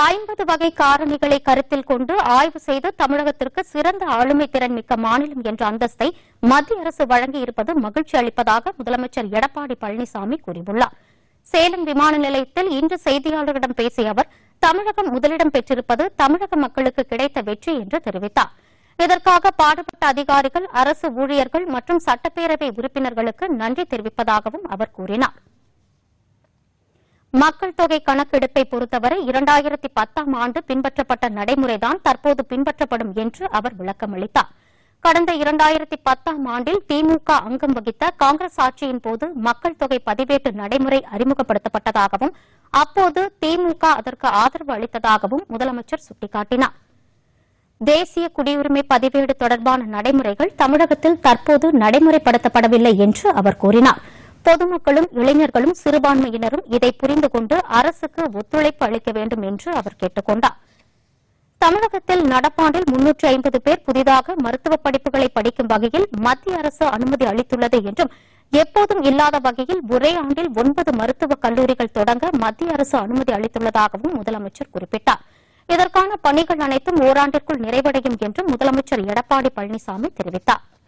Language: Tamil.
ஐம்பது வகை காரணிகளை கருத்தில் கொண்டு ஆய்வு செய்து தமிழகத்திற்கு சிறந்த ஆளுமை திறன் மிக்க மாநிலம் என்ற அந்தஸ்தை மத்திய அரசு வழங்கியிருப்பது மகிழ்ச்சி அளிப்பதாக முதலமைச்சர் எடப்பாடி பழனிசாமி கூறியுள்ளார் சேலம் விமான நிலையத்தில் இன்று செய்தியாளர்களிடம் பேசிய அவர் தமிழகம் முதலிடம் பெற்றிருப்பது தமிழக மக்களுக்கு கிடைத்த வெற்றி என்று தெரிவித்தார் இதற்காக பாடுபட்ட அதிகாரிகள் அரசு ஊழியர்கள் மற்றும் சட்டப்பேரவை உறுப்பினர்களுக்கு நன்றி தெரிவிப்பதாகவும் அவர் கூறினார் மக்கள் தொகை கணக்கெடுப்பை பொறுத்தவரை இரண்டாயிரத்தி பத்தாம் ஆண்டு பின்பற்றப்பட்ட நடைமுறைதான் தற்போது பின்பற்றப்படும் என்று அவர் விளக்கமளித்தார் கடந்த இரண்டாயிரத்தி பத்தாம் ஆண்டில் திமுக அங்கம் வகித்த காங்கிரஸ் ஆட்சியின் போது மக்கள் தொகை பதிவேட்டு நடைமுறை அறிமுகப்படுத்தப்பட்டதாகவும் அப்போது திமுக அதற்கு ஆதரவு அளித்ததாகவும் முதலமைச்சர் சுட்டிக்காட்டினார் தேசிய குடியுரிமை பதிவேடு தொடர்பான நடைமுறைகள் தமிழகத்தில் தற்போது நடைமுறைப்படுத்தப்படவில்லை என்று அவர் கூறினார் பொதுமக்களும் இளைஞர்களும் சிறுபான்மையினரும் இதை புரிந்து கொண்டு அரசுக்கு ஒத்துழைப்பு அளிக்க வேண்டும் என்று அவர் கேட்டுக் கொண்டார் தமிழகத்தில் நடப்பாண்டில் முன்னூற்று ஐம்பது பேர் புதிதாக மருத்துவ படிப்புகளை படிக்கும் வகையில் மத்திய அரசு அனுமதி அளித்துள்ளது என்றும் எப்போதும் இல்லாத வகையில் ஒரே ஆண்டில் ஒன்பது மருத்துவக் கல்லூரிகள் தொடங்க மத்திய அரசு அனுமதி அளித்துள்ளதாகவும் முதலமைச்சர் குறிப்பிட்டார் இதற்கான பணிகள் அனைத்தும் ஓராண்டிற்குள் நிறைவடையும் என்றும் முதலமைச்சர் எடப்பாடி பழனிசாமி தெரிவித்தார்